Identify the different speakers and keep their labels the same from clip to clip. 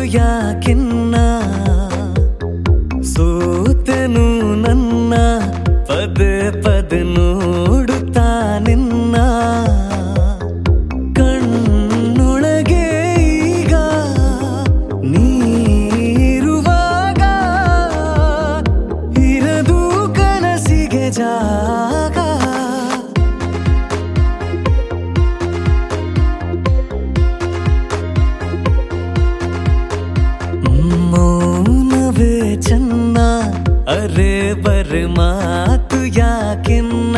Speaker 1: ಯಾಕಿನ್ನ ಸೋತೆನು ನನ್ನ ಪದೇ ಪದೇ ನೋಡುತ್ತಾ ನಿನ್ನ ಕಣ್ಣೊಳಗೆ ಈಗ ನೀರುವಾಗ ಇರದು ಕನಸಿಗೆ ಜಾಗ ಮೌನವೇ ಚೆನ್ನ ಅರೆ ಬರೆ ಮಾತು ಯಾಕಿನ್ನ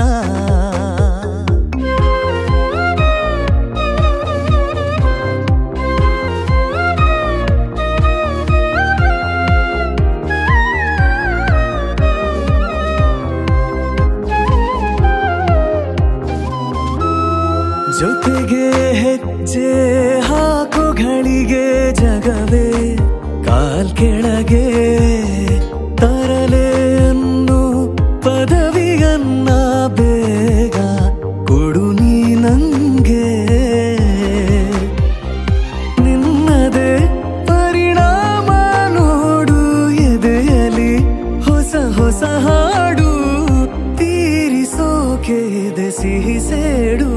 Speaker 1: ಜೊತೆಗೆ ಹೆಜ್ಜೆ ಹಾಕು ಘಳಿಗೆ ಜಗವೇ ಕಾಲ್ ಕೆಳಗೆ ತರಲೆ ಅನ್ನು ಪದವಿಯನ್ನ ಬೇಗ ಕೊಡು ನೀ ನಂಗೆ ನಿನ್ನದೇ ಪರಿಣಾಮ ನೋಡು ಎದೆಯಲಿ ಹೊಸ ಹೊಸ ಹಾಡು ತೀರಿಸೋಕೆ ಇದೆ ಸಿಹಿ ಸೇಡು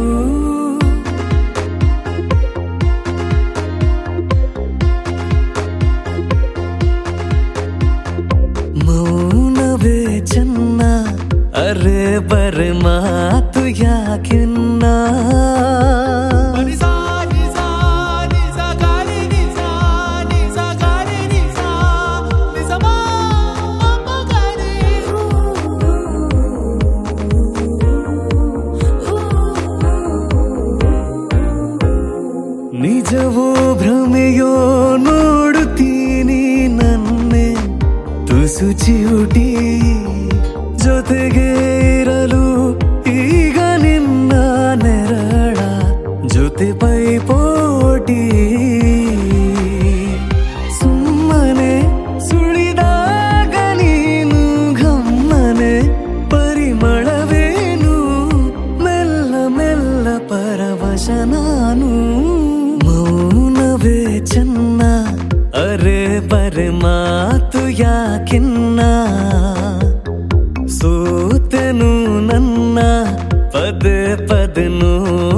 Speaker 1: ಮೌನವೇ ಚೆನ್ನ ಅರೆ ಬರೆ ಮಾತು ಯಾಕಿನ್ನ
Speaker 2: ನಿಸಾ ನಿಸಾ ನಿಸಾ ಗಾರಿ ನಿಸಾ ನಿಸಾ ಗಾರಿ ನಿಸಾ ನಿಸಮಾ ಅಮ್ಮ ಗಾರಿ
Speaker 1: ನಿಜವೋ ಭ್ರಮೆಯೋ ನೋಡುತ್ತೀನಿ ನನ್ನೆ ತುಸು ಚಿವುಟಿ ಜೊತೆಗೆ ಇರಲು ಈಗ ನಿನ್ನ ನೆರಳ ಜೊತೆ ಪೈಪೋಟಿ ಸುಮ್ಮನೆ ಸುಳಿದಾಗ ನೀನು ಗಮ್ಮನೆ ಪರಿಮಳವೇನು ಮೆಲ್ಲ ಮೆಲ್ಲ ಪರವಶ ನಾನು ಮೌನವೇ ಚೆನ್ನ ಅರೆ ಬರೆ ಮಾತು ಯಾಕಿನ್ನ ಸೋತೆನು ನನ್ನ ಪದೇ ಪದೇ ನೋಡು